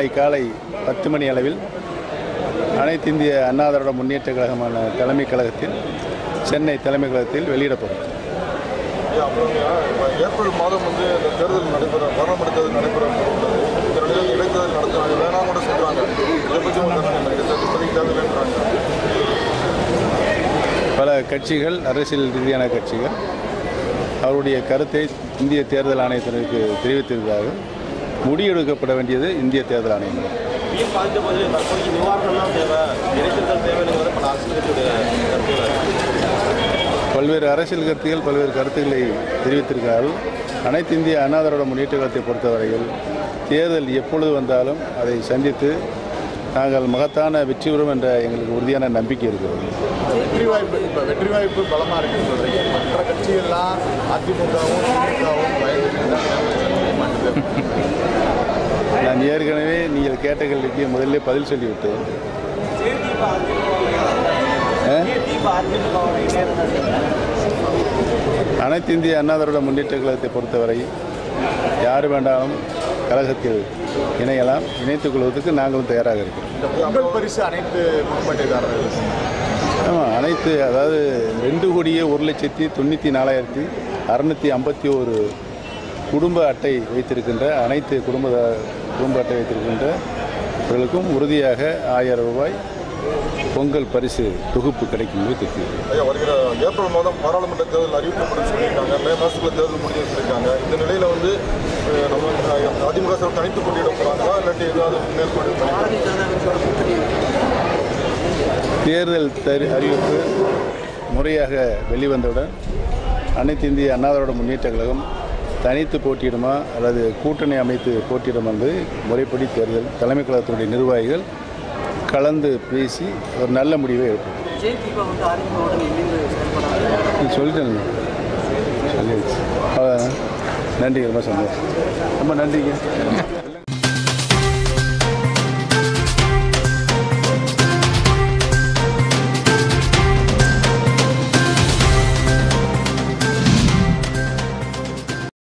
நாளை காலை பத்து மணி அளவில் அனைத்து இந்திய அண்ணா திராவிட முன்னேற்ற கழகமான தலைமை கழகத்தில் சென்னை தலைமை கழகத்தில் வெளியிடப்படும் ஐயா, அப்புறம் இப்ப ஏப்ரல் மாதம் வந்து இந்த தேர்தல் நடைபெற பாராளுமன்ற தேர்தல் நடைபெற போகிறது. இந்த நிலையில் இடைத்தேர்தல் நடத்துறாங்க வேணாம் கூட சொல்றாங்க இதை பற்றி உங்க கருத்து என்ன? இடைத்தேர்தல் இப்போதைக்கு தேவையில்லைன்றாங்க பல கட்சிகள் அரசியல் ரீதியான கட்சிகள் அவருடைய கருத்தை இந்திய தேர்தல் ஆணையத்தினருக்கு தெரிவித்திருக்கிறார்கள் முடிவெடுக்கப்பட வேண்டியது இந்திய தேர்தல் ஆணையம் புயல் பாதித்த போது தற்போதைக்கு நிவாரணம் தான் தேவை இடைத்தேர்தல் தேவைங்கிறது பல அரசியல் கட்சியுடைய கருத்துக்கள் பல்வேறு அரசியல் கருத்துகள் பல்வேறு கருத்துக்களை தெரிவித்திருக்கிறார்கள் அனைத்து இந்திய அண்ணா திராவிட முன்னேற்ற கழகத்தை பொறுத்தவரையில் தேர்தல் எப்பொழுது வந்தாலும் அதை சந்தித்து நாங்கள் மகத்தான வெற்றி பெறும் என்ற எங்களுக்கு உறுதியான நம்பிக்கை இருக்கிறது வெற்றி வாய்ப்பு இப்போ வெற்றி வாய்ப்பு பலமாக இருக்குன்னு சொல்கிறீங்க மற்ற கட்சிகள்லாம் அதிமுகவும் திமுகவும் பயந்து மாட்டுது நான் ஏற்கனவே நீங்கள் கேட்ட கேள்விக்கு முதல்ல பதில் சொல்லிவிட்டேன் ஆ? அனைத்து இந்திய அண்ணா திராவிட முன்னேற்ற கழகத்தை பொறுத்தவரை யார் வேண்டாலும் கழகத்தில் இணையலாம் இணைத்துக் கொள்வதற்கு நாங்களும் தயாராக இருக்கிறோம் இந்த பொங்கல் பரிசு அனைத்து முன்பட்டைதாரர்கள் ஆமாம் அனைத்து அதாவது ரெண்டு கோடியே ஒரு லட்சத்தி தொண்ணூற்றி நாலாயிரத்தி அறநூற்றி ஐம்பத்தி ஒரு குடும்ப அட்டை வைத்திருக்கின்ற அனைத்து குடும்ப குடும்ப அட்டை வைத்திருக்கின்றவர்களுக்கும் உறுதியாக ஆயிரம் ரூபாய் பொங்கல் பரிசு தொகுப்பு கிடைக்கும் என்பது தெரிவிக்கிறேன். ஐயா வருகிற ஏப்ரல் மாதம் பாராளுமன்ற தேர்தல் அறிவிக்கப்படும் சொல்லியிருக்காங்க மே மாதத்துக்குள்ள தேர்தல் முடியும் சொல்லியிருக்காங்க இந்த நிலையில் வந்து அஹ், நம்ம அஹ், அதிமுக சார் தனித்து போட்டியிட போகிறாங்களா இல்லாட்டி ஏதாவது மேற்கொண்டு தேர்தல் தரி அறிவிப்பு முறையாக வெளிவந்தவுடன் அனைத்து இந்திய அண்ணா திராவிட முன்னேற்ற கழகம் தனித்து போட்டியிடுமா அல்லது கூட்டணி அமைத்து போட்டியிடுமா என்பது முறைப்படி தேர்தல் தலைமை கழகத்தினுடைய நிர்வாகிகள் கலந்து பேசி ஒரு நல்ல முடிவை எடுப்போம் ஜெயதீபா வந்து அதிமுகவுடன் இணைந்து செயல்படாது நீ சொல்லிட்டேன் சொல்லிடுச்சு அவ்வளோதான் நன்றி ரொம்ப சந்தோஷம் ரொம்ப நன்றிங்க